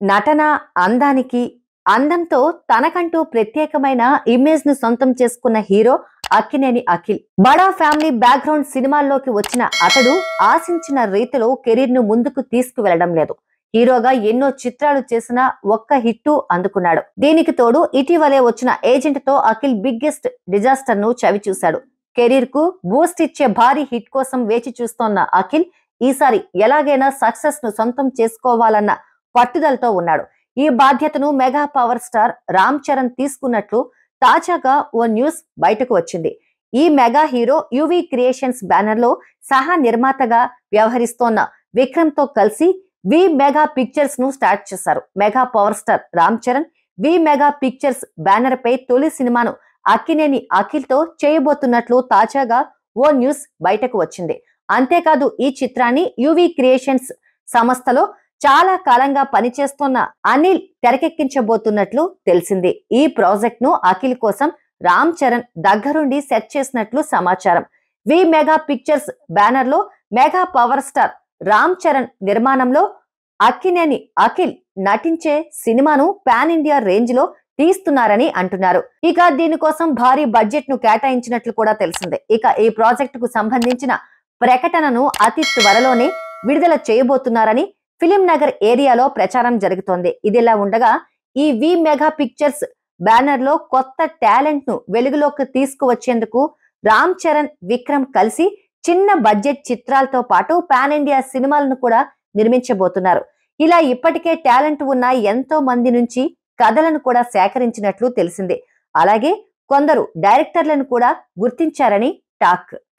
నటన అందానికి అందంతో తనకంటూ ప్రత్యేకమైన ఇమేజ్ ను సొంతం చేసుకున్న హీరో అక్కినేని అఖిల్ బడా ఫ్యామిలీ బ్యాక్గ్రౌండ్ సినిమాల్లోకి వచ్చిన అతడు ఆశించిన రీతిలో కెరీర్ ను ముందుకు తీసుకువెళ్లడం లేదు హీరోగా ఎన్నో చిత్రాలు చేసిన ఒక్క హిట్టు అందుకున్నాడు దీనికి తోడు ఇటీవలే వచ్చిన ఏజెంట్ తో అఖిల్ బిగ్గెస్ట్ డిజాస్టర్ ను చవి చూశాడు కెరీర్ కు బూస్ట్ ఇచ్చే భారీ హిట్ కోసం వేచి చూస్తోన్న అఖిల్ ఈసారి ఎలాగైనా సక్సెస్ ను సొంతం చేసుకోవాలన్న పట్టుదలతో ఉన్నాడు ఈ బాధ్యతను mega power star Ram Charan తీసుకున్నట్లు తాజాగా ఓ న్యూస్ బయటకు వచ్చింది ఈ mega hero UV creations banner లో సహా నిర్మాతగా వ్యవహరిస్తోన్న విక్రమ్ తో కలిసి వి మెగా పిక్చర్స్ ను స్టార్ట్ చేశారు mega power star Ram Charan V mega pictures banner పై తొలి సినిమాను అక్కినేని అఖిల్ తో చేయబోతున్నట్లు తాజాగా ఓ న్యూస్ బయటకు వచ్చింది అంతేకాదు ఈ చిత్రాన్ని యువి క్రియేషన్స్ సంస్థలో చాలా కాలంగా పనిచేస్తున్న అనిల్ తెరకెక్కించబోతున్నట్లు తెలిసింది ఈ ప్రాజెక్ట్ ను అఖిల్ కోసం రామ్ చరణ్ దగ్గరుండి సెట్ చేసినట్లు సమాచారం వి మెగా పిక్చర్స్ బ్యానర్ లో mega power star Ram Charan నిర్మాణంలో అక్కినేని అఖిల్ నటించే సినిమాను పాన్ ఇండియా రేంజ్ లో తీస్తున్నారని అంటున్నారు ఇక దీనికోసం భారీ బడ్జెట్ ను కేటాయించినట్లు కూడా తెలిసిందే ఇక ఈ ప్రాజెక్ట్ కు సంబంధించిన ప్రకటనను అతి త్వరలోనే విడుదల చేయబోతున్నారని ఫిలిం నగర్ ఏరియాలో ప్రచారం జరుగుతోంది ఇదిలా ఉండగా ఈ వి మెగా పిక్చర్స్ బ్యానర్ లో కొత్త టాలెంట్ ను వెలుగులోకి తీసుకువచ్చేందుకు రామ్ చరణ్ విక్రమ్ కలిసి చిన్న బడ్జెట్ చిత్రాలతో పాటు పాన్ ఇండియా సినిమాలను కూడా నిర్మించబోతున్నారు ఇలా ఇప్పటికే టాలెంట్ ఉన్న ఎంతో మంది నుంచి కథలను కూడా సేకరించినట్లు తెలిసింది అలాగే కొందరు డైరెక్టర్లను కూడా గుర్తించారని టాక్